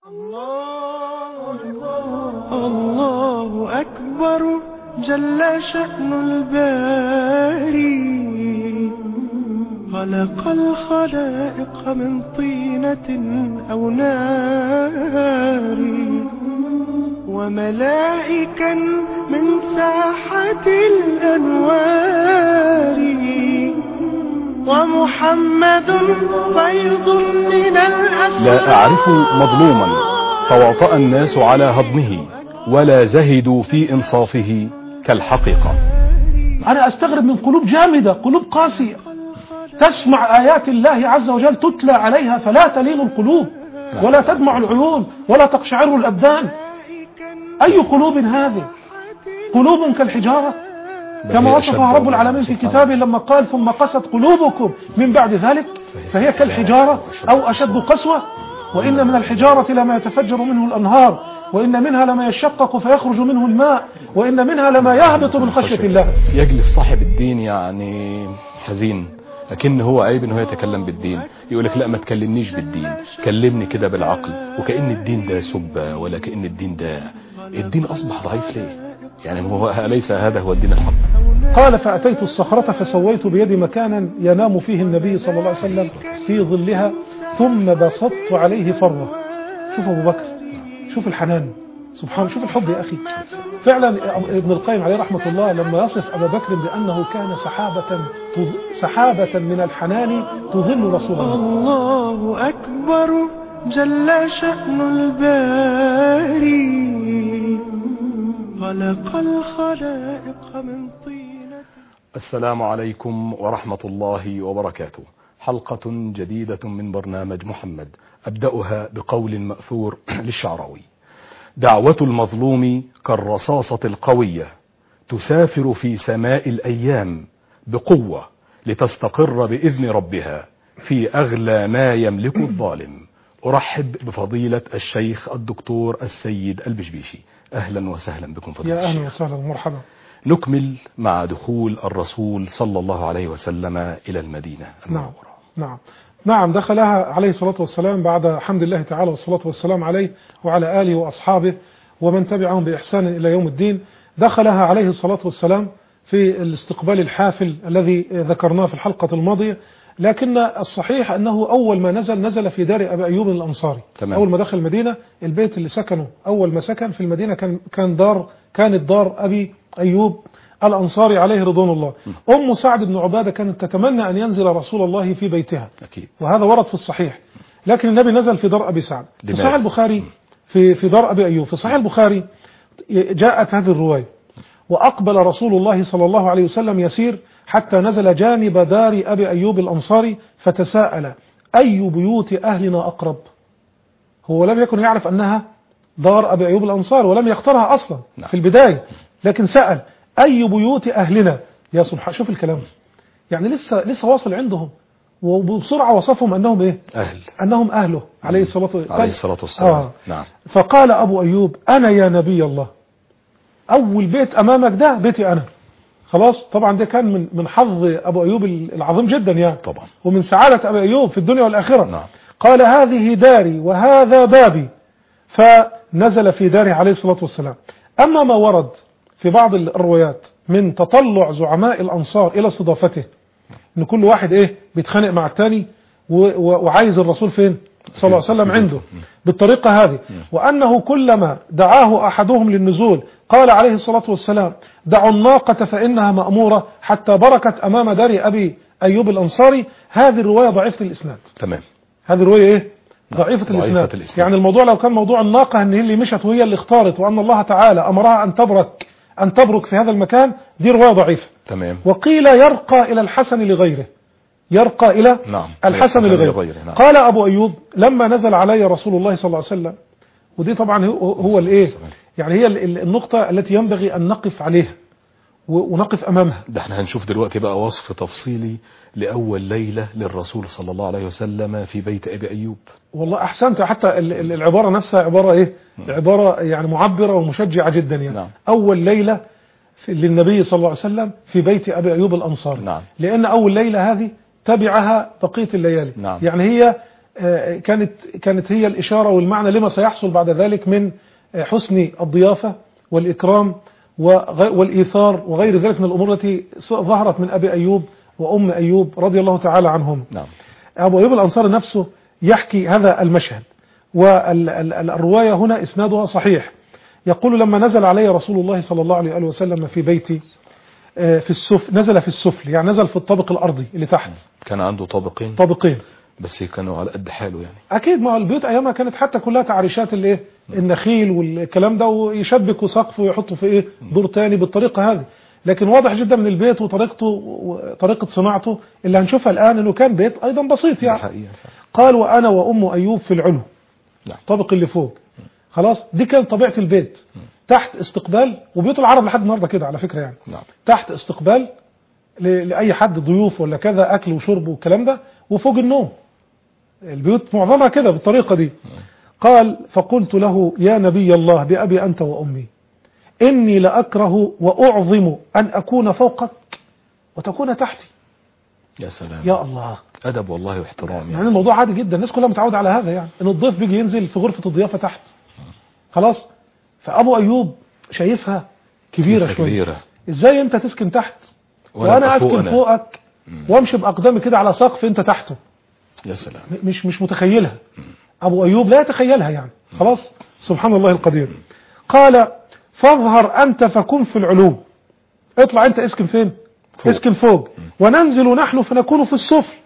الله أكبر جل شأن الباري خلق الخلائق من طينة أو نار وملائكا من ساحة الأنوار ومحمد فيض من الأسرار لا أعرف مظلوما فوطأ الناس على هضمه ولا زهدوا في إنصافه كالحقيقة أنا أستغرب من قلوب جامدة قلوب قاسية تسمع آيات الله عز وجل تتلى عليها فلا تلين القلوب ولا تدمع العيون ولا تقشعر الأبدان أي قلوب هذه قلوب كالحجارة كما هي وصفها أشد رب العالمين في سبحانه. كتابه لما قال ثم قست قلوبكم من بعد ذلك فهي كالحجارة أو أشد قسوة وإن من الحجارة لما يتفجر منه الأنهار وإن منها لما يشقق فيخرج منه الماء وإن منها لما يهبط من خشية الله يجلس صاحب الدين يعني حزين لكن هو عيب ان هو يتكلم بالدين يقول لك لا ما تكلمنيش بالدين كلمني كده بالعقل وكأن الدين ده سبة ولا كأن الدين ده الدين اصبح ضعيف ليه يعني هو أليس هذا هو الدين الحق قال فأتيت الصخرة فسويت بيدي مكانا ينام فيه النبي صلى الله عليه وسلم في ظلها ثم بسطت عليه فروة شوف أبو بكر شوف الحنان سبحان شوف الحب يا أخي فعلا ابن القيم عليه رحمة الله لما يصف أبا بكر بأنه كان سحابة تظ- سحابة من الحنان تظل رسول الله الله أكبر جل شأن الباري خلق الخلائق من طينة السلام عليكم ورحمة الله وبركاته حلقة جديدة من برنامج محمد أبدأها بقول مأثور للشعراوي دعوة المظلوم كالرصاصة القوية تسافر في سماء الأيام بقوة لتستقر بإذن ربها في أغلى ما يملك الظالم أرحب بفضيلة الشيخ الدكتور السيد البشبيشي أهلا وسهلا بكم فضيلة يا الشيخ أهلا وسهلا مرحبا نكمل مع دخول الرسول صلى الله عليه وسلم إلى المدينة نعم المنورة نعم نعم دخلها عليه الصلاة والسلام بعد حمد الله تعالى والصلاة والسلام عليه وعلى آله وأصحابه ومن تبعهم بإحسان إلى يوم الدين دخلها عليه الصلاة والسلام في الاستقبال الحافل الذي ذكرناه في الحلقة الماضية لكن الصحيح أنه أول ما نزل نزل في دار أبي أيوب الأنصاري تمام. أول ما دخل المدينة البيت اللي سكنه أول ما سكن في المدينة كان كان دار كانت دار أبي أيوب الأنصاري عليه رضوان الله أم سعد بن عبادة كانت تتمنى أن ينزل رسول الله في بيتها أكيد وهذا ورد في الصحيح لكن النبي نزل في دار أبي سعد في لماذا؟ صحيح البخاري في في دار أبي أيوب في صحيح البخاري جاءت هذه الرواية وأقبل رسول الله صلى الله عليه وسلم يسير حتى نزل جانب دار أبي أيوب الأنصاري فتساءل أي بيوت أهلنا أقرب هو لم يكن يعرف أنها دار أبي أيوب الأنصاري ولم يختارها أصلا نعم. في البداية لكن سأل أي بيوت أهلنا يا سبحان شوف الكلام يعني لسه لسه واصل عندهم وبسرعة وصفهم أنهم إيه أهل أنهم أهله عليه الصلاة والسلام عليه الصلاة والسلام آه. نعم فقال أبو أيوب أنا يا نبي الله أول بيت أمامك ده بيتي أنا خلاص طبعا ده كان من من حظ أبو أيوب العظيم جدا يعني طبعا ومن سعادة أبي أيوب في الدنيا والآخرة نعم. قال هذه داري وهذا بابي فنزل في داره عليه الصلاة والسلام أما ما ورد في بعض الروايات من تطلع زعماء الأنصار إلى استضافته إن كل واحد إيه بيتخانق مع الثاني و- و- وعايز الرسول فين صلى الله عليه وسلم عنده بالطريقة هذه وأنه كلما دعاه أحدهم للنزول قال عليه الصلاة والسلام دعوا الناقة فإنها مأمورة حتى بركت أمام دار أبي أيوب الأنصاري هذه الرواية ضعيفة الإسناد تمام هذه الرواية إيه ضعيفة ضعيفة الإسناد. الإسناد. يعني الموضوع لو كان موضوع الناقة ان هي اللي مشت وهي اللي اختارت وأن الله تعالى أمرها أن تبرك أن تبرك في هذا المكان دي رواية ضعيفة تمام وقيل يرقى إلى الحسن لغيره يرقى إلى نعم. الحسن الحسن لغيره لغيره، نعم. قال أبو أيوب لما نزل علي رسول الله صلى الله عليه وسلم ودي طبعا هو, هو الإيه يعني هي ال- ال- النقطة التي ينبغي أن نقف عليها و- ونقف أمامها ده احنا هنشوف دلوقتي بقى وصف تفصيلي لأول ليلة للرسول صلى الله عليه وسلم في بيت أبي أيوب والله احسنت حتى ال- ال- العباره نفسها عباره ايه عباره يعني معبره ومشجعه جدا يعني نعم. اول ليله في للنبي صلى الله عليه وسلم في بيت ابي ايوب الانصاري نعم. لان اول ليله هذه تبعها بقيه الليالي نعم. يعني هي آه، كانت كانت هي الإشارة والمعنى لما سيحصل بعد ذلك من آه، حسن الضيافة والإكرام وغ- والإيثار وغير ذلك من الأمور التي س- ظهرت من أبي أيوب وأم أيوب رضي الله تعالى عنهم نعم أبو أيوب الأنصاري نفسه يحكي هذا المشهد والرواية هنا إسنادها صحيح يقول لما نزل علي رسول الله صلى الله عليه وآله وسلم في بيتي آه، في السفل نزل في السفل يعني نزل في الطابق الأرضي اللي تحت كان عنده طابقين طابقين بس كانوا على قد حاله يعني اكيد ما هو البيوت ايامها كانت حتى كلها تعريشات الايه النخيل والكلام ده ويشبكوا سقف ويحطوا في ايه دور تاني بالطريقه هذه لكن واضح جدا من البيت وطريقته وطريقه صناعته اللي هنشوفها الان انه كان بيت ايضا بسيط ده يعني حقيقة قال وانا وام ايوب في العلو نعم. الطابق اللي فوق خلاص دي كانت طبيعه البيت تحت استقبال وبيوت العرب لحد النهارده كده على فكره يعني نعم تحت استقبال ل- لاي حد ضيوف ولا كذا اكل وشرب والكلام ده وفوق النوم البيوت معظمها كده بالطريقه دي قال فقلت له يا نبي الله بأبي أنت وأمي إني لأكره وأعظم أن أكون فوقك وتكون تحتي يا سلام يا الله أدب والله واحترام يعني يعني الموضوع عادي جدا الناس كلها متعودة على هذا يعني إن الضيف بيجي ينزل في غرفة الضيافة تحت خلاص فأبو أيوب شايفها كبيرة شوية كبيرة إزاي أنت تسكن تحت وأنا أبقى أسكن أنا. فوقك وأمشي بأقدامي كده على سقف أنت تحته يا سلام م- مش مش متخيلها ابو ايوب لا يتخيلها يعني خلاص سبحان الله القدير قال فاظهر انت فكن في العلو اطلع انت اسكن فين فوق. اسكن فوق وننزل نحن فنكون في السفل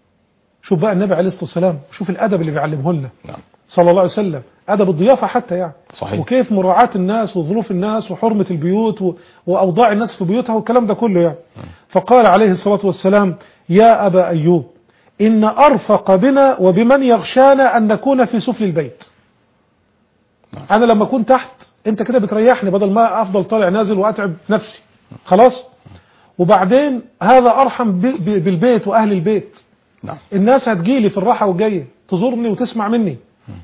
شوف بقى النبي عليه الصلاه والسلام شوف الادب اللي بيعلمه لنا نعم صلى الله عليه وسلم ادب الضيافه حتى يعني صحيح. وكيف مراعاه الناس وظروف الناس وحرمه البيوت و... واوضاع الناس في بيوتها والكلام ده كله يعني فقال عليه الصلاه والسلام يا ابا ايوب ان ارفق بنا وبمن يغشانا ان نكون في سفل البيت نعم. انا لما اكون تحت انت كده بتريحني بدل ما افضل طالع نازل واتعب نفسي خلاص وبعدين هذا ارحم ب... ب... بالبيت واهل البيت نعم الناس هتجيلي في الراحة والجاية تزورني وتسمع مني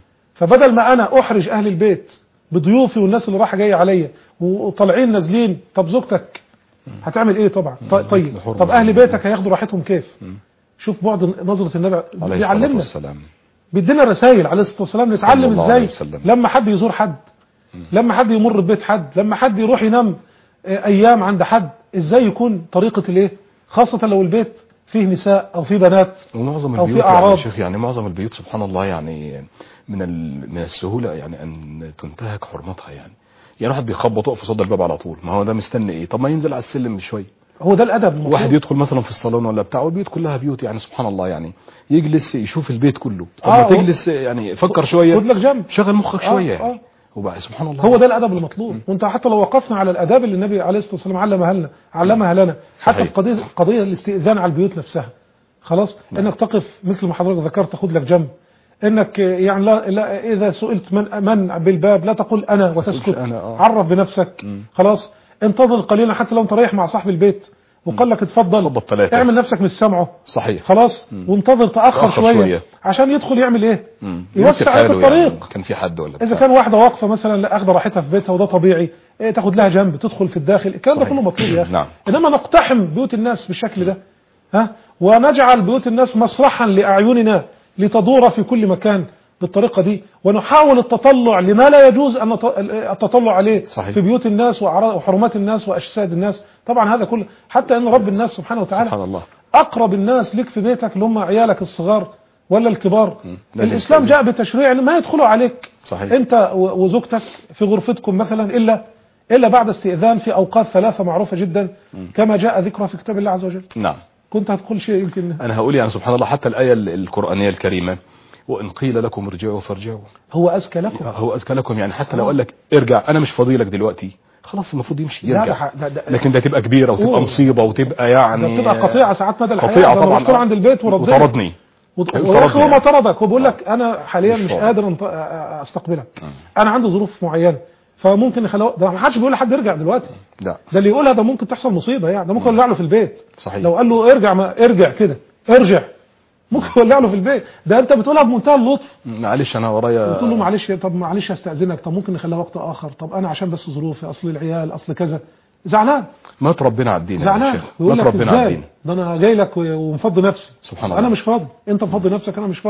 فبدل ما انا احرج اهل البيت بضيوفي والناس اللي رايحه جايه عليا وطالعين نازلين طب زوجتك هتعمل ايه طبعا ط- طيب حرمة. طب اهل بيتك هياخدوا راحتهم كيف مم. شوف بعد نظرة النبي عليه الصلاة بيعلمنا والسلام بيدينا رسائل عليه الصلاة والسلام صلى نتعلم الله عليه ازاي وسلم. لما حد يزور حد لما حد يمر ببيت حد لما حد يروح ينام آه، ايام عند حد ازاي يكون طريقة الايه خاصة لو البيت فيه نساء او فيه بنات ومعظم أو في البيوت يعني أعراض. يا شيخ يعني معظم البيوت سبحان الله يعني من ال... من السهولة يعني أن تنتهك حرمتها يعني يعني واحد بيخبط وقف قصاد الباب على طول ما هو ده مستني ايه طب ما ينزل على السلم شويه هو ده الادب المطلوب. واحد يدخل مثلا في الصالون ولا بتاع والبيوت كلها بيوت يعني سبحان الله يعني يجلس يشوف البيت كله طب آه، ما هو- تجلس يعني فكر شويه خد لك جنب شغل مخك آه، شويه آه. يعني وبقى سبحان الله هو ده الادب المطلوب وانت حتى لو وقفنا على الاداب اللي النبي عليه الصلاه والسلام علمها لنا علمها لنا حتى صحيح. في قضيه قضيه الاستئذان على البيوت نفسها خلاص انك تقف مثل ما حضرتك ذكرت تاخد لك جنب انك يعني لا, لا اذا سئلت من من بالباب لا تقول انا وتسكت أنا، آه. عرف بنفسك خلاص انتظر قليلا حتى لو انت رايح مع صاحب البيت وقال لك اتفضل خبط ثلاثة. اعمل نفسك مش سامعه صحيح خلاص وانتظر تاخر تأخر شويه, شوية. عشان يدخل يعمل ايه مم. يوسع يمسك لك حاله الطريق يعني كان في حد ولا اذا بتاع. كان واحده واقفه مثلا لا اخذ راحتها في بيتها وده طبيعي إيه تاخد لها جنب تدخل في الداخل الكلام ده صحيح. كله مطلوب يا اخي نعم. انما نقتحم بيوت الناس بالشكل ده ها ونجعل بيوت الناس مسرحا لاعيننا لتدور في كل مكان بالطريقه دي ونحاول التطلع لما لا يجوز ان نط- التطلع عليه صحيح. في بيوت الناس وأعراض- وحرمات الناس واجساد الناس طبعا هذا كله حتى ان رب الناس سبحانه وتعالى سبحان الله اقرب الناس لك في بيتك اللي هم عيالك الصغار ولا الكبار لازم الاسلام تستأذن. جاء بتشريع ان ما يدخلوا عليك صحيح. انت و- وزوجتك في غرفتكم مثلا الا الا بعد استئذان في اوقات ثلاثه معروفه جدا كما جاء ذكرها في كتاب الله عز وجل نعم كنت هتقول شيء يمكن انا هقول يعني سبحان الله حتى الايه ال- القرانيه الكريمه وان قيل لكم ارجعوا فارجعوا هو ازكى لكم هو اذكى لكم يعني حتى لو قال لك ارجع انا مش فاضي لك دلوقتي خلاص المفروض يمشي لا، ده يرجع ح- ده- ده- لكن ده تبقى كبيره وتبقى أوه. مصيبه وتبقى يعني ده بتبقى قطيعه ساعات مدى الحياه قطيعه ده أنا طبعا رحت له عند البيت وردني وطردني وط- طردني ويا اخي هو ما يعني. طردك هو بيقول لك انا حاليا مش مش فاضي. قادر أنط- أ- أ- استقبلك انا عندي ظروف معينه فممكن يخلوه ده ما حدش بيقول لحد يرجع دلوقتي لا ده اللي يقولها ده ممكن تحصل مصيبه يعني ده ممكن يولع له في البيت صحيح. لو قال له ارجع ما ارجع كده ارجع ممكن يولع له في البيت ده انت بتقولها بمنتهى اللطف معلش انا ورايا قلت له معلش طب معلش استاذنك طب ممكن نخليها وقت اخر طب انا عشان بس ظروفي اصل العيال اصل كذا زعلان ما تربينا على الدين يا زعلان شيخ ويقول ما لك تربينا على ازاي الدين ده انا جاي لك و- ومفضي نفسي سبحان انا الله. مش فاضي انت مفضي نفسك انا مش فاضي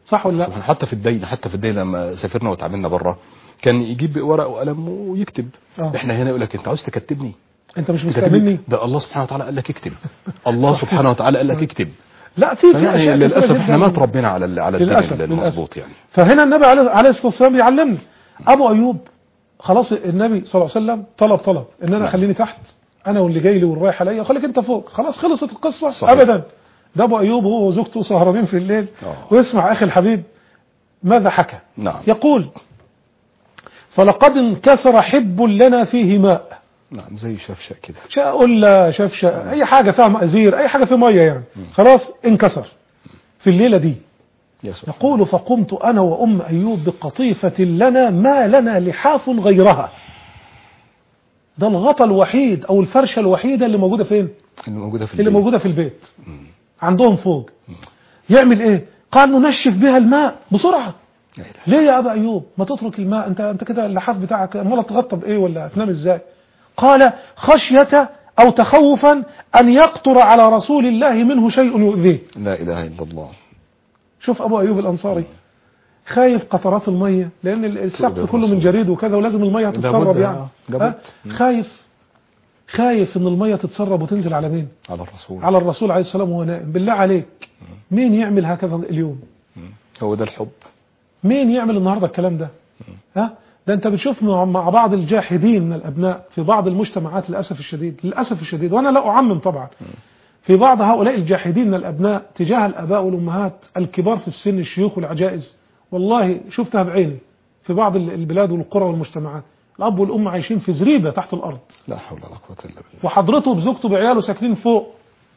صح ولا لا سبحان حتى في الدين حتى في الدين لما سافرنا وتعاملنا بره كان يجيب ورق وقلم ويكتب آه. احنا هنا يقول لك انت عاوز تكتبني انت مش تكتبني؟ مستأمني ده الله سبحانه وتعالى قال لك اكتب الله سبحانه وتعالى قال لك اكتب لا في في يعني اشياء للاسف كتيرة احنا جداً. ما تربينا على ال- على للأسف، الدين المظبوط يعني فهنا النبي عليه عليه الصلاه والسلام بيعلمني ابو ايوب خلاص النبي صلى الله عليه وسلم طلب طلب ان انا نعم. خليني تحت انا واللي جاي لي والرايح عليا خليك انت فوق خلاص خلصت القصه صحيح. ابدا ده ابو ايوب هو وزوجته سهرانين في الليل آه. ويسمع اخي الحبيب ماذا حكى نعم يقول فلقد انكسر حب لنا فيه ماء نعم زي شفشق كده شاء قلة شفشة اي حاجه فيها مأزير اي حاجه في ميه يعني خلاص انكسر في الليله دي يا سبحان يقول فقمت أنا وأم أيوب بقطيفة لنا ما لنا لحاف غيرها ده الغطا الوحيد أو الفرشة الوحيدة اللي موجودة فين اللي موجوده في اللي البيت. موجودة في البيت عندهم فوق يعمل إيه قال ننشف بها الماء بسرعة لا إله. ليه يا أبا أيوب ما تترك الماء أنت أنت كده اللحاف بتاعك امال تغطى بإيه ولا تنام إزاي قال خشية أو تخوفا أن يقطر على رسول الله منه شيء يؤذيه لا اله الا الله شوف ابو ايوب الانصاري خايف قطرات الميه لان السقف تؤذي كله من الرسول. جريد وكذا ولازم الميه تتسرب لابد، يعني آه، لابد. ها؟ خايف خايف ان الميه تتسرب وتنزل على مين على الرسول على الرسول عليه السلام وهو نائم بالله عليك مين يعمل هكذا اليوم هو ده الحب مين يعمل النهارده الكلام ده ها ده انت بتشوف مع مع بعض الجاحدين من الابناء في بعض المجتمعات للاسف الشديد للاسف الشديد وانا لا اعمم طبعا في بعض هؤلاء الجاحدين من الابناء تجاه الاباء والامهات الكبار في السن الشيوخ والعجائز والله شفتها بعيني في بعض ال- البلاد والقرى والمجتمعات الاب والام عايشين في زريبه تحت الارض لا حول ولا قوه الا بالله وحضرته بزوجته بعياله ساكنين فوق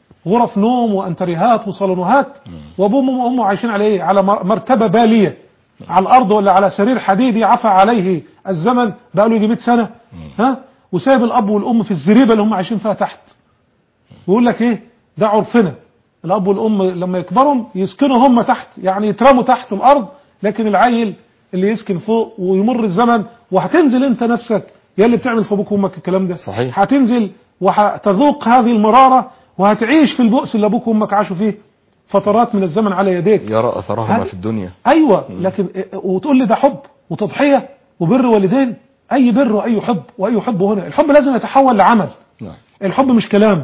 غرف نوم وانتريهات وصالونات وابوه وامه عايشين على ايه على مر- مرتبه باليه على الارض ولا على سرير حديدي عفى عليه الزمن بقى له يجي 100 سنه ها وسايب الاب والام في الزريبه اللي هم عايشين فيها تحت ويقول لك ايه ده عرفنا الاب والام لما يكبروا يسكنوا هم تحت يعني يترموا تحت الارض لكن العيل اللي يسكن فوق ويمر الزمن وهتنزل انت نفسك يا اللي بتعمل في ابوك وامك الكلام ده صحيح. هتنزل وهتذوق هذه المراره وهتعيش في البؤس اللي ابوك وامك عاشوا فيه فترات من الزمن على يديك يرى اثرهما هذه- في الدنيا ايوه لكن إيه- وتقول لي ده حب وتضحيه وبر والدين اي بر واي حب واي حب هنا الحب لازم يتحول لعمل نعم الحب مش كلام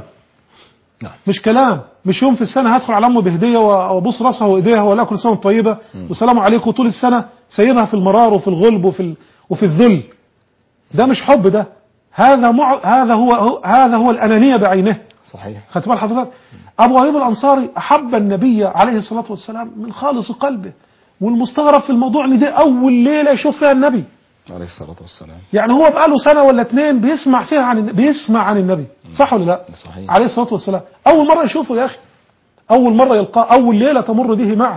نعم مش كلام مش يوم في السنه هدخل على امه بهديه وابوس راسها وايديها واقول لها كل سنه وانت طيبه والسلام عليكم طول السنه سايبها في المرار وفي الغلب وفي ال... وفي الذل ده مش حب ده هذا مع... هذا هو... هو هذا هو الانانيه بعينه صحيح خدت بال حضرتك ابو ايوب الانصاري احب النبي عليه الصلاه والسلام من خالص قلبه والمستغرب في الموضوع ان دي اول ليله يشوف فيها النبي عليه الصلاه والسلام يعني هو بقاله سنه ولا اتنين بيسمع فيها عن الن- بيسمع عن النبي صح ولا لا صحيح. عليه الصلاه والسلام اول مره يشوفه يا اخي اول مره يلقاه اول ليله تمر به معه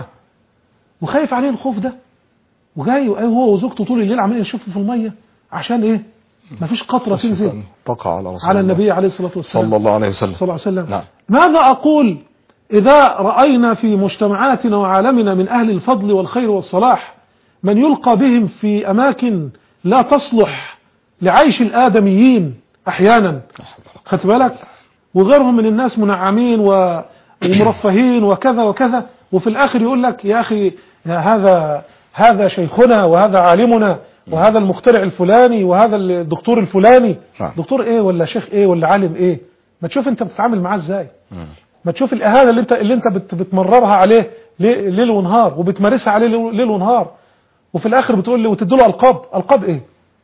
وخايف عليه الخوف ده وجاي هو وزوجته طول الليل عمالين يشوفوا في الميه عشان ايه مفيش قطره تنزل تقع على رسول على الله النبي عليه الصلاه والسلام صلى الله عليه وسلم صلى الله عليه وسلم نعم. ماذا أقول إذا رأينا في مجتمعاتنا وعالمنا من أهل الفضل والخير والصلاح من يلقى بهم في أماكن لا تصلح لعيش الآدميين أحيانا خدت بالك وغيرهم من الناس منعمين و- ومرفهين وكذا وكذا وفي الآخر يقول لك يا أخي يا هذا هذا شيخنا وهذا عالمنا وهذا المخترع الفلاني وهذا الدكتور الفلاني نعم. دكتور ايه ولا شيخ ايه ولا عالم ايه ما تشوف انت بتتعامل معاه ازاي مم. ما تشوف الاهانه اللي انت اللي انت بت بتمررها عليه لي- ليل ونهار وبتمارسها عليه ليل ليل ونهار وفي الاخر بتقول لي وتدي له القاب القاب ايه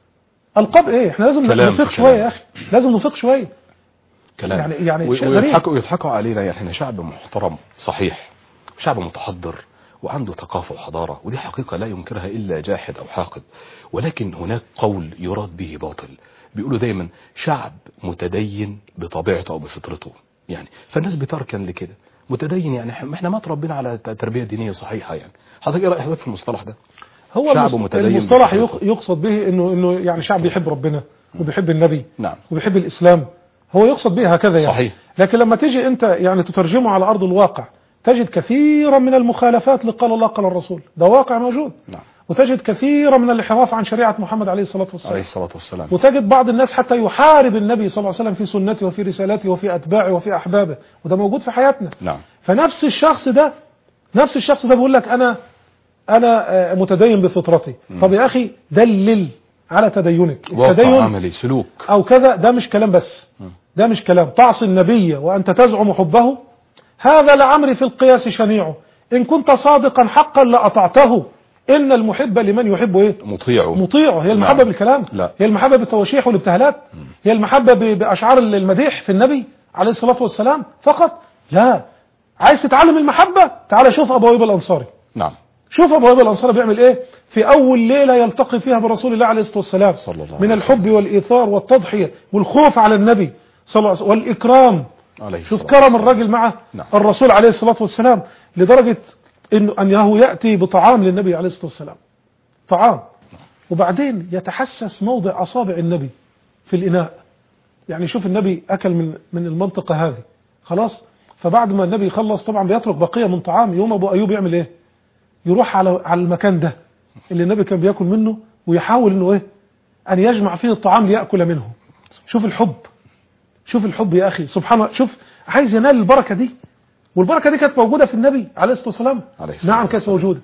القاب ايه احنا لازم كلام نفيق في شويه كلام. يا اخي لازم نفيق شويه كلام يعني- يعني و- شيء غريب. ويضحكوا يضحكوا علينا يعني احنا شعب محترم صحيح شعب متحضر وعنده ثقافة وحضارة ودي حقيقة لا ينكرها إلا جاحد أو حاقد ولكن هناك قول يراد به باطل بيقولوا دايما شعب متدين بطبيعته أو بفطرته يعني فالناس بتركن لكده متدين يعني إحنا- احنا ما تربينا على ت- تربية دينية صحيحة يعني حضرتك ايه رأيك حضرتك في المصطلح ده هو شعب المص- متدين المصطلح بفطرته. يق- يقصد به انه انه يعني شعب بيحب ربنا وبيحب النبي نعم وبيحب الاسلام هو يقصد به هكذا يعني صحيح. لكن لما تيجي انت يعني تترجمه على ارض الواقع تجد كثيرا من المخالفات لقال الله قال الرسول ده واقع موجود نعم وتجد كثيرا من الانحراف عن شريعه محمد عليه الصلاه عليه والسلام الصلاة والسلام وتجد بعض الناس حتى يحارب النبي صلى الله عليه وسلم في سنته وفي رسالته وفي اتباعه وفي احبابه وده موجود في حياتنا نعم فنفس الشخص ده نفس الشخص ده بيقول لك انا انا آه، متدين بفطرتي طب يا اخي دلل على تدينك واقع التدين عملي سلوك او كذا ده مش كلام بس ده مش كلام تعصي النبي وانت تزعم حبه هذا لعمري في القياس شنيع ان كنت صادقا حقا لاطعته ان المحب لمن يحب ايه مطيعه مطيعه هي المحبه نعم. بالكلام لا. هي المحبه بالتوشيح والابتهالات هي المحبه ب- باشعار المديح في النبي عليه الصلاه والسلام فقط لا عايز تتعلم المحبه تعال شوف ابو ايوب الانصاري نعم شوف ابو ايوب الانصاري بيعمل ايه في اول ليله يلتقي فيها برسول الله عليه الصلاه والسلام صلى الله من عليه الحب والايثار والتضحيه والخوف على النبي صلى الله عليه وسلم والاكرام عليه شوف الصلاة كرم والسلام. الراجل مع نعم. الرسول عليه الصلاه والسلام لدرجه انه انه ياتي بطعام للنبي عليه الصلاه والسلام طعام وبعدين يتحسس موضع اصابع النبي في الاناء يعني شوف النبي اكل من من المنطقه هذه خلاص فبعد ما النبي يخلص طبعا بيترك بقيه من طعام يوم ابو ايوب يعمل ايه يروح على على المكان ده اللي النبي كان بياكل منه ويحاول انه ايه ان يجمع فيه الطعام ليأكل منه شوف الحب شوف الحب يا اخي سبحان الله شوف عايز ينال البركه دي والبركه دي كانت موجوده في النبي عليه الصلاه والسلام عليه الصلاة نعم كانت والسلام. موجوده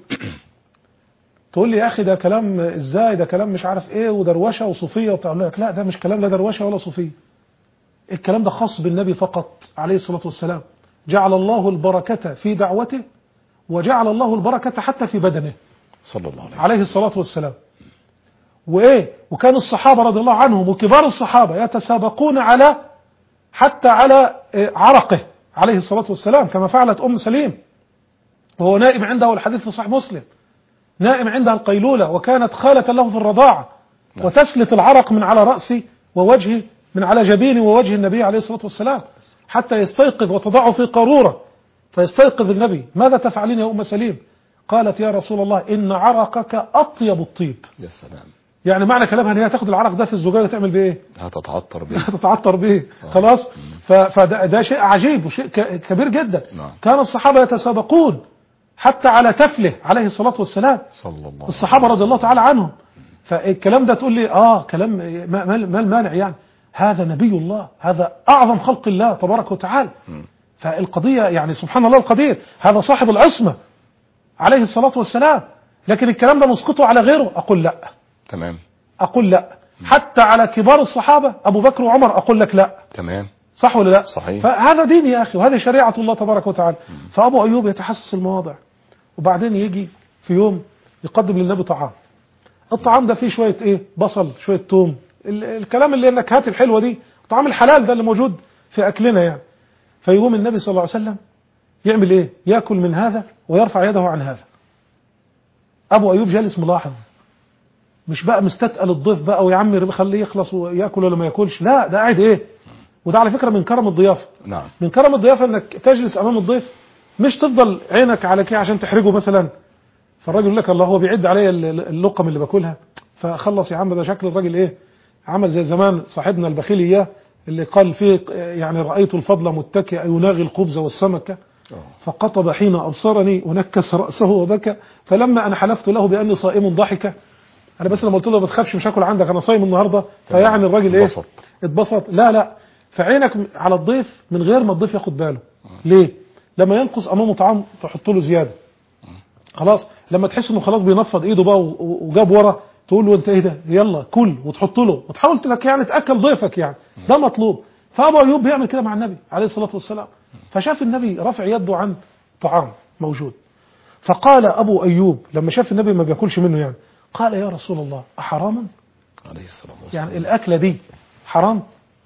تقول لي يا اخي ده كلام ازاي ده كلام مش عارف ايه ودروشه وصوفيه وبتاع أقول لك لا ده مش كلام لا دروشه ولا صوفيه الكلام ده خاص بالنبي فقط عليه الصلاه والسلام جعل الله البركه في دعوته وجعل الله البركه حتى في بدنه صلى الله عليه وسلم عليه الصلاة والسلام وإيه وكان الصحابة رضي الله عنهم وكبار الصحابة يتسابقون على حتى على إيه، عرقه عليه الصلاة والسلام كما فعلت أم سليم وهو نائم عنده الحديث في صحيح مسلم نائم عندها القيلولة وكانت خالة له في الرضاعة وتسلت العرق من على رأسي ووجهي من على جبيني ووجه النبي عليه الصلاة والسلام حتى يستيقظ وتضعه في قارورة فيستيقظ النبي ماذا تفعلين يا أم سليم قالت يا رسول الله إن عرقك أطيب الطيب يا سلام يعني معنى كلامها ان هي تاخد العرق ده في الزجاجه تعمل بيه ايه؟ هتتعطر به تتعطر به خلاص ف- فده ده شيء عجيب وشيء ك- كبير جدا نعم. كان الصحابه يتسابقون حتى على تفله عليه الصلاه والسلام صلى الله الصحابه رضي الله تعالى عنهم فالكلام ده تقول لي اه كلام ما, ما ما المانع يعني هذا نبي الله هذا اعظم خلق الله تبارك وتعالى فالقضيه يعني سبحان الله القدير هذا صاحب العصمه عليه الصلاه والسلام لكن الكلام ده نسقطه على غيره اقول لا تمام اقول لا حتى على كبار الصحابه ابو بكر وعمر اقول لك لا تمام صح ولا لا صحيح. فهذا دين يا اخي وهذه شريعه الله تبارك وتعالى فابو ايوب يتحسس المواضع وبعدين يجي في يوم يقدم للنبي طعام الطعام ده فيه شويه ايه بصل شويه توم ال- الكلام اللي النكهات الحلوه دي الطعام الحلال ده اللي موجود في اكلنا يعني فيقوم النبي صلى الله عليه وسلم يعمل ايه ياكل من هذا ويرفع يده عن هذا ابو ايوب جالس ملاحظ مش بقى مستثقل الضيف بقى ويا عم خليه يخلص وياكل ولا ما ياكلش لا ده قاعد ايه وده على فكره من كرم الضيافه نعم من كرم الضيافه انك تجلس امام الضيف مش تفضل عينك على كده عشان تحرجه مثلا فالراجل يقول لك الله هو بيعد عليا ال- اللقم اللي باكلها فخلص يا عم ده شكل الراجل ايه عمل زي زمان صاحبنا البخيل اياه اللي قال فيه يعني رايت الفضل متكئا يناغي الخبز والسمكه فقطب حين ابصرني ونكس راسه وبكى فلما انا حلفت له باني صائم ضحك انا بس لما قلت له ما تخافش مش هاكل عندك انا صايم النهارده فيعني الراجل ايه اتبسط. اتبسط لا لا فعينك على الضيف من غير ما الضيف ياخد باله ليه لما ينقص امامه طعام تحط له زياده خلاص لما تحس انه خلاص بينفض ايده بقى و- و- وجاب ورا تقول له انت ايه ده يلا كل وتحط له وتحاول لك يعني تاكل ضيفك يعني ده مطلوب فابو ايوب بيعمل كده مع النبي عليه الصلاه والسلام فشاف النبي رافع يده عن طعام موجود فقال ابو ايوب لما شاف النبي ما بياكلش منه يعني قال يا رسول الله احراما عليه الصلاة والسلام يعني الأكلة دي حرام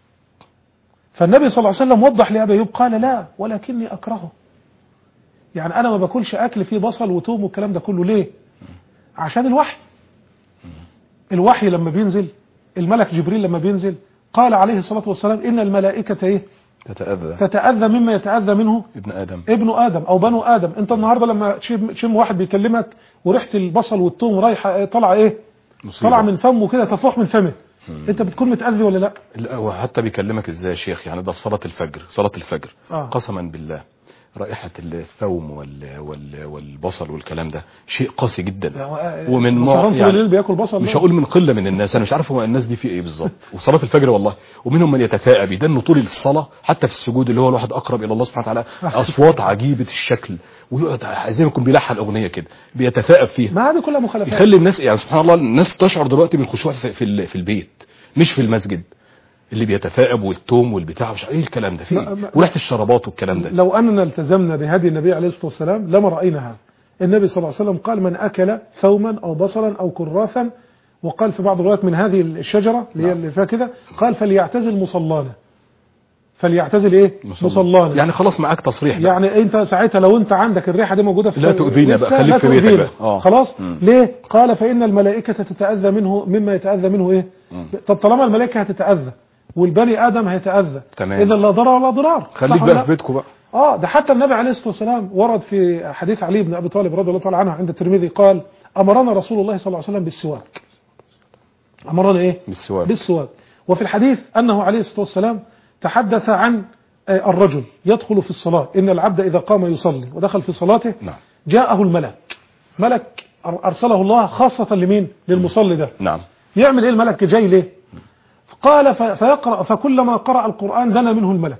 فالنبي صلى الله عليه وسلم وضح لأبي أيوب قال لا ولكني أكرهه يعني أنا ما باكلش أكل فيه بصل وتوم والكلام ده كله ليه عشان الوحي الوحي لما بينزل الملك جبريل لما بينزل قال عليه الصلاة والسلام إن الملائكة إيه تتأذى تتأذى مما يتأذى منه ابن آدم ابن ادم او بنو ادم انت النهارده لما تشم, تشم واحد بيكلمك وريحه البصل والثوم رايحه طالعه ايه مصيبة. طالعه من فمه كده تفوح من فمه انت بتكون متاذي ولا لا لا وحتى بيكلمك ازاي يا شيخ يعني ده في صلاة الفجر صلاة الفجر آه. قسما بالله رائحة الثوم وال... وال... والبصل والكلام ده شيء قاسي جدا يعني ومن مصران نوع طول يعني الليل بياكل بصل مش ده. هقول من قلة من الناس انا مش عارف هو الناس دي في ايه بالظبط وصلاة الفجر والله ومنهم من يتثاءب يدنوا طول الصلاة حتى في السجود اللي هو الواحد اقرب الى الله سبحانه وتعالى اصوات عجيبة الشكل ويقعد زي ما يكون بيلحن اغنية كده بيتثاءب فيها ما هذه كلها مخالفات يخلي الناس يعني سبحان الله الناس تشعر دلوقتي بالخشوع في, في, ال- في البيت مش في المسجد اللي بيتثاءب والتوم والبتاع مش ايه الكلام ده في ما- ايه ما- وريحه الشرابات والكلام ده لو أننا التزمنا بهدي النبي عليه الصلاة والسلام لما رأينا هذا النبي صلى الله عليه وسلم قال من أكل ثوما أو بصلا أو كراثا وقال في بعض الروايات من هذه الشجرة اللي هي نعم. اللي فيها كده قال فليعتزل مصلانا فليعتزل ايه مصلى. مصلانا يعني خلاص معاك تصريح بقى. يعني انت ساعتها لو انت عندك الريحه دي موجوده في لا تؤذينا بقى، لسه خليك لا في بيتك تؤذينا. بقى. آه. خلاص مم. ليه قال فان الملائكه تتاذى منه مما يتاذى منه ايه مم. طب طالما الملائكه هتتاذى والبني ادم هيتاذى تمام. اذا لا ضرر ولا ضرار خليك صح ولا بقى لا؟ في بيتكم بقى اه ده حتى النبي عليه الصلاه والسلام ورد في حديث علي بن ابي طالب رضي الله تعالى عنه عند الترمذي قال امرنا رسول الله صلى الله عليه وسلم بالسواك امرنا ايه بالسواك بالسواك وفي الحديث أنه عليه الصلاة والسلام تحدث عن آه، الرجل يدخل في الصلاة إن العبد إذا قام يصلي ودخل في صلاته نعم جاءه الملك ملك أر- أرسله الله خاصة لمين للمصلي ده نعم يعمل إيه الملك جاي ليه قال ف- فيقرأ فكلما قرأ القرآن دنا منه الملك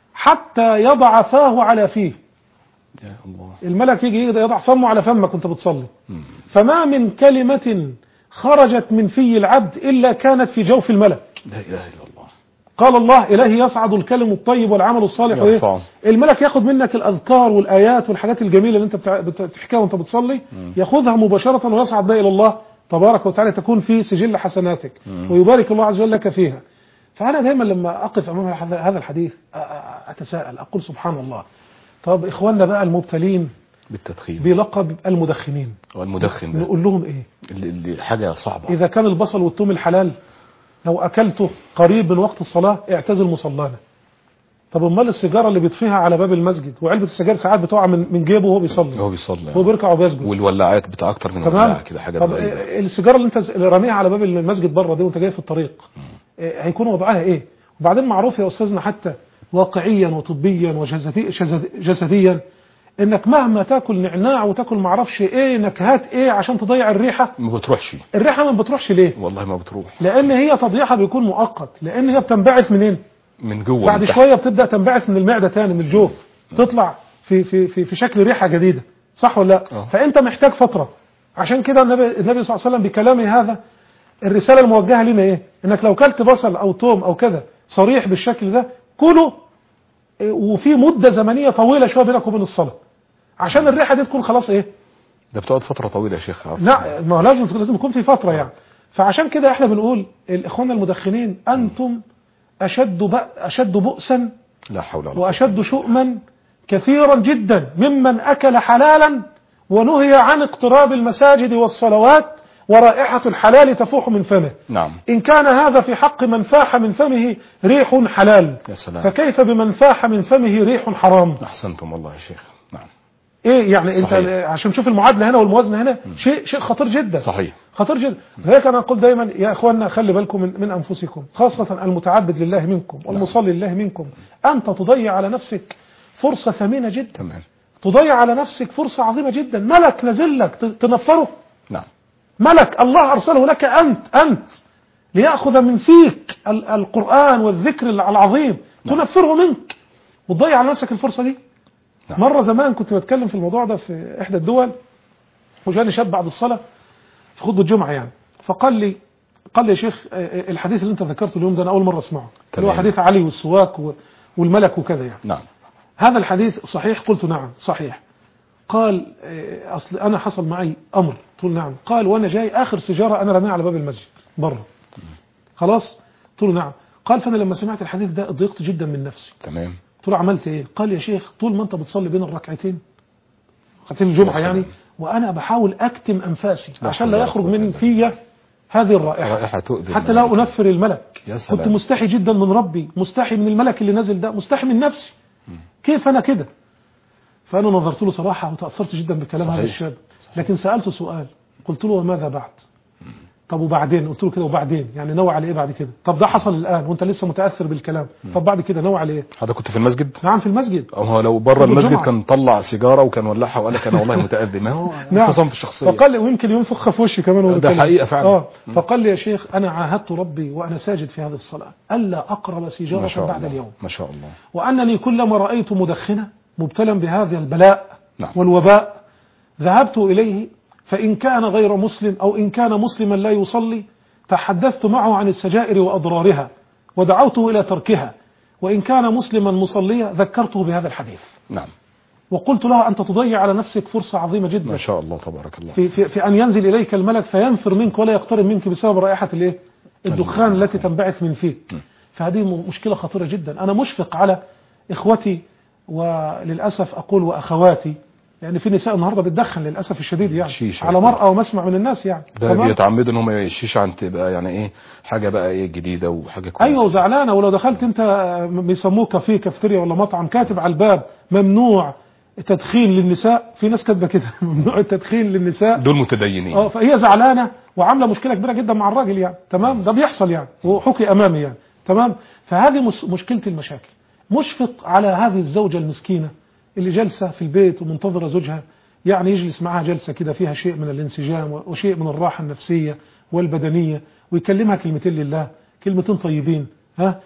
حتى يضع فاه على فيه يا الله الملك يجي يضع فمه على فمك وانت بتصلي مم. فما من كلمة خرجت من في العبد إلا كانت في جوف الملك لا اله الا الله قال الله إليه يصعد الكلم الطيب والعمل الصالح وإيه؟ يرفعه. الملك ياخد منك الأذكار والآيات والحاجات الجميلة اللي أنت بتع- بت- بتحكيها وأنت بتصلي ياخذها مباشرة ويصعد بها إلى الله تبارك وتعالى تكون في سجل حسناتك ويبارك الله عز وجل لك فيها فأنا دايما لما أقف أمام هذا هذا الحديث أ- أ- أتساءل أقول سبحان الله طب إخواننا بقى المبتلين بالتدخين بلقب المدخنين والمدخن ده نقول لهم إيه اللي, اللي حاجه صعبه إذا كان البصل والثوم الحلال لو أكلته قريب من وقت الصلاة اعتزل مصلانا طب امال السيجارة اللي بيطفيها على باب المسجد وعلبة السجاير ساعات بتقع من من جيبه وهو بيصلي هو بيصلي هو بيركع وبيسجد والولاعات بتاع اكتر من تمام ولاعه كده حاجه طب غريبة. إيه- السيجارة اللي انت اللي راميها على باب المسجد بره دي وانت جاي في الطريق إيه هيكون وضعها ايه وبعدين معروف يا استاذنا حتى واقعيا وطبيا وجسديا انك مهما تاكل نعناع وتاكل معرفش ايه نكهات ايه عشان تضيع الريحه ما بتروحش الريحه ما بتروحش ليه والله ما بتروح لان هي تضييعها بيكون مؤقت لان هي بتنبعث منين من جوه بعد من تحت. شويه بتبدا تنبعث من المعده تاني من الجوف تطلع في في في, في شكل ريحه جديده صح ولا لا آه. فانت محتاج فتره عشان كده النبي النبي صلى الله عليه وسلم بكلامه هذا الرساله الموجهه لنا ايه انك لو كلت بصل او توم او كذا صريح بالشكل ده كله إيه، وفي مده زمنيه طويله شويه بينك وبين الصلاه عشان الريحه دي تكون خلاص ايه ده بتقعد فتره طويله يا شيخ عارف. لا ما هو لازم لازم يكون في فتره يعني فعشان كده احنا بنقول الاخوان المدخنين انتم اشد بأ اشد بؤسا لا حول ولا قوه واشد شؤما كثيرا جدا ممن اكل حلالا ونهي عن اقتراب المساجد والصلوات ورائحه الحلال تفوح من فمه نعم ان كان هذا في حق من فاح من فمه ريح حلال يا سلام فكيف بمن فاح من فمه ريح حرام احسنتم والله يا شيخ نعم ايه يعني انت صحيح. عشان نشوف المعادله هنا والموازنه هنا شيء شيء خطير جدا صحيح خطير جدا لذلك انا اقول دايما يا اخواننا خلي بالكم من, من انفسكم خاصه المتعبد لله منكم والمصلي لله منكم انت تضيع على نفسك فرصه ثمينه جدا تمام تضيع على نفسك فرصه عظيمه جدا ملك نزل لك ت- تنفره نعم ملك الله ارسله لك انت انت لياخذ من فيك ال- القران والذكر العظيم تنفره منك وتضيع على نفسك الفرصه دي نعم. مره زمان كنت بتكلم في الموضوع ده في احدى الدول وجاني شاب بعد الصلاه في خطبه جمعه يعني فقال لي قال لي يا شيخ آه، آه، الحديث اللي انت ذكرته اليوم ده انا اول مره اسمعه اللي هو تمام. حديث علي والسواك و- والملك وكذا يعني نعم هذا الحديث صحيح قلت نعم صحيح قال آه، اصل انا حصل معي امر قلت له نعم قال وانا جاي اخر سيجاره انا رميها على باب المسجد بره خلاص قلت له نعم قال فانا لما سمعت الحديث ده ضيقت جدا من نفسي تمام قلت له عملت ايه قال يا شيخ طول ما انت بتصلي بين الركعتين ركعتين الجمعه يا سلام. يعني وانا بحاول اكتم انفاسي لا عشان حول لا ولا يخرج قوة من إلا في هذه الرائحه رائحه تؤذي حتى لا الملائكة. انفر الملك يا سلام. كنت مستحي جدا من ربي مستحي من الملك اللي نزل ده مستحي من نفسي كيف انا كده فانا نظرت له صراحه وتاثرت جدا بكلام هذا صحيح. الشاب لكن سالته سؤال قلت له وماذا بعد طب وبعدين قلت له كده وبعدين يعني نوع على ايه بعد كده طب ده حصل الان وانت لسه متاثر بالكلام طب بعد كده نوع على ايه هذا كنت في المسجد نعم في المسجد أو هو لو بره يوم المسجد الجمعة. كان طلع سيجاره وكان ولعها وقال لك انا والله متاذي ما هو انفصام في الشخصيه فقال لي ويمكن ينفخ في وشي كمان وهو ده بيتكلم. حقيقة فعلا. اه فقال لي يا شيخ انا عاهدت ربي وانا ساجد في هذه الصلاه الا اقرب ما سيجاره شاء بعد الله اليوم ما شاء الله وأنني كلما رأيت مدخنا مبتلا بهذا البلاء نعم. والوباء ذهبت إليه فإن كان غير مسلم أو إن كان مسلما لا يصلي تحدثت معه عن السجائر وأضرارها ودعوته إلى تركها وإن كان مسلما مصليا ذكرته بهذا الحديث نعم وقلت له أنت تضيع على نفسك فرصة عظيمة جدا ما شاء الله تبارك الله في, في, في أن ينزل إليك الملك فينفر منك ولا يقترب منك بسبب رائحة الإيه؟ الدخان التي تنبعث من فيك فهذه م- مشكلة خطيرة جدا أنا مشفق على إخوتي وللأسف أقول وأخواتي لأن في نساء النهاردة بتدخن للأسف الشديد يعني شيشة. على مرأى ومسمع من الناس يعني ده تمام؟ بيتعمدوا ان هم الشيشه عن تبقى يعني ايه حاجه بقى ايه جديده وحاجه كويسه ايوه وزعلانه ولو دخلت انت آه، بيسموه كافيه كافتيريا ولا مطعم كاتب على الباب ممنوع التدخين للنساء في ناس كاتبه كده ممنوع التدخين للنساء دول متدينين اه فهي زعلانه وعامله مشكله كبيره جدا مع الراجل يعني تمام ده بيحصل يعني وحكي امامي يعني تمام فهذه مس- مشكله المشاكل مشفق على هذه الزوجه المسكينه اللي جالسه في البيت ومنتظره زوجها يعني يجلس معها جلسه كده فيها شيء من الانسجام وشيء من الراحه النفسيه والبدنيه ويكلمها كلمتين لله كلمتين طيبين ها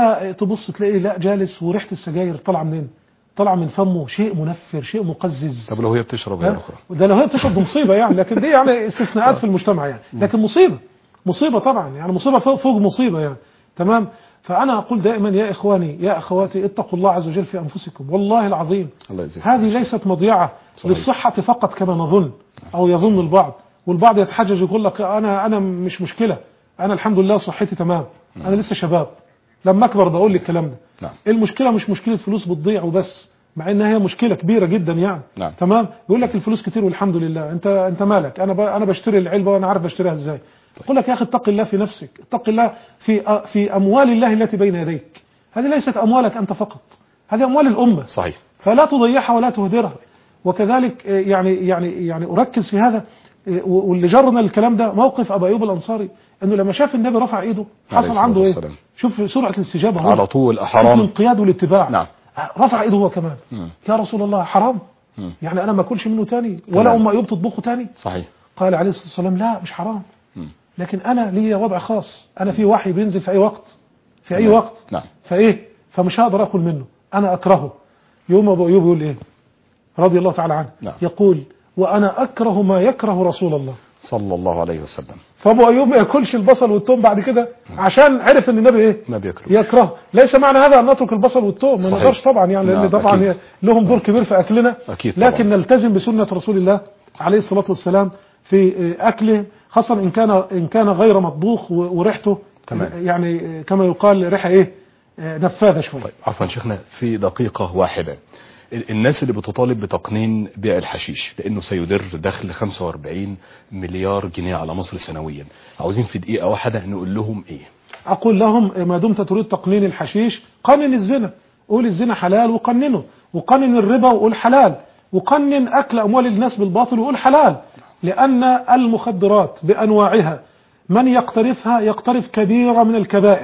فتبص تلاقيه لا جالس وريحه السجاير طالعه منين؟ طالعه من فمه شيء منفر شيء مقزز طب لو هي بتشرب يا اخرى ده لو هي بتشرب دي مصيبه يعني لكن دي يعني استثناءات في المجتمع يعني لكن مصيبه مصيبه طبعا يعني مصيبه فوق فوق مصيبه يعني تمام فانا اقول دائما يا اخواني يا اخواتي اتقوا الله عز وجل في انفسكم والله العظيم الله يجزيك هذه ليست مضيعه صحيح. للصحه فقط كما نظن او يظن البعض والبعض يتحجج يقول لك انا انا مش مشكله انا الحمد لله صحتي تمام انا لسه شباب لما اكبر بقول لك الكلام ده نعم المشكله مش مشكله فلوس بتضيع وبس مع انها هي مشكله كبيره جدا يعني نعم. تمام يقول لك الفلوس كتير والحمد لله انت انت مالك انا ب... انا بشتري العلبه وانا عارف اشتريها ازاي يقول لك يا اخي اتق الله في نفسك اتق الله في أ- في اموال الله التي بين يديك هذه ليست اموالك انت فقط هذه اموال الامه صحيح فلا تضيعها ولا تهدرها وكذلك آه، يعني يعني يعني اركز في هذا آه، واللي جرنا الكلام ده موقف ابو ايوب الانصاري انه لما شاف النبي رفع ايده عليه حصل الصلاة عنده ايه والسلام. شوف سرعه الاستجابه هنا. على طول شوف حرام الانقياد والاتباع نعم. رفع ايده هو كمان مم. يا رسول الله حرام مم. يعني انا ما اكلش منه تاني ولا تمام. ام ايوب تطبخه تاني صحيح قال عليه الصلاه والسلام لا مش حرام مم. لكن انا لي وضع خاص انا في وحي بينزل في اي وقت في اي تمام. وقت نعم فايه فمش هقدر اكل منه انا اكرهه يوم ابو ايوب يقول ايه رضي الله تعالى عنه نعم. يقول وانا اكره ما يكره رسول الله صلى الله عليه وسلم فابو ايوب ما ياكلش البصل والثوم بعد كده عشان عرف ان النبي ايه ما بياكلوا يكره ليس معنى هذا ان نترك البصل والثوم ما صحيح. نقدرش طبعا يعني لان نعم، طبعا أكيد. هي- لهم دور كبير في اكلنا أكيد طبعا. لكن نلتزم بسنه رسول الله عليه الصلاه والسلام في اكله خاصه ان كان ان كان غير مطبوخ و- وريحته تمام. يعني كما يقال ريحه ايه نفاذه شويه طيب عفوا شيخنا في دقيقة واحدة ال- الناس اللي بتطالب بتقنين بيع الحشيش لانه سيدر دخل 45 مليار جنيه على مصر سنويا عاوزين في دقيقة واحدة نقول لهم ايه اقول لهم ما دمت تريد تقنين الحشيش قنن الزنا قول الزنا حلال وقننه وقنن الربا وقول حلال وقنن اكل اموال الناس بالباطل وقول حلال لان المخدرات بانواعها من يقترفها يقترف كبيره من الكبائر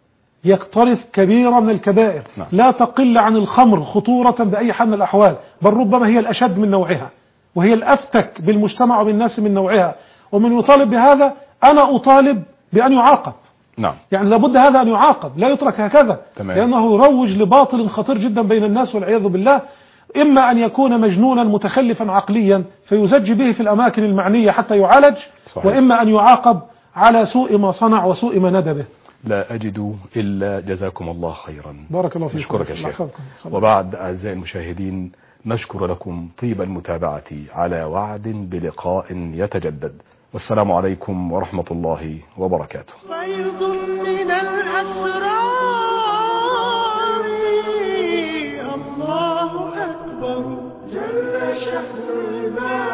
يقترف كبيرة من الكبائر نعم. لا تقل عن الخمر خطورة بأي حال من الأحوال بل ربما هي الأشد من نوعها وهي الأفتك بالمجتمع وبالناس من نوعها ومن يطالب بهذا أنا أطالب بأن يعاقب نعم يعني لابد هذا أن يعاقب لا يترك هكذا تمام. لأنه يروج لباطل خطير جدا بين الناس والعياذ بالله إما أن يكون مجنونا متخلفا عقليا فيزج به في الأماكن المعنية حتى يعالج صحيح. وإما أن يعاقب على سوء ما صنع وسوء ما ندى به لا أجد إلا جزاكم الله خيرا بارك الله فيكم نشكرك يا الله شيخ يحفظكم. صلى وبعد أعزائي المشاهدين نشكر لكم طيب المتابعة على وعد بلقاء يتجدد والسلام عليكم ورحمة الله وبركاته فيض من الأسرار الله أكبر جل شأن الباري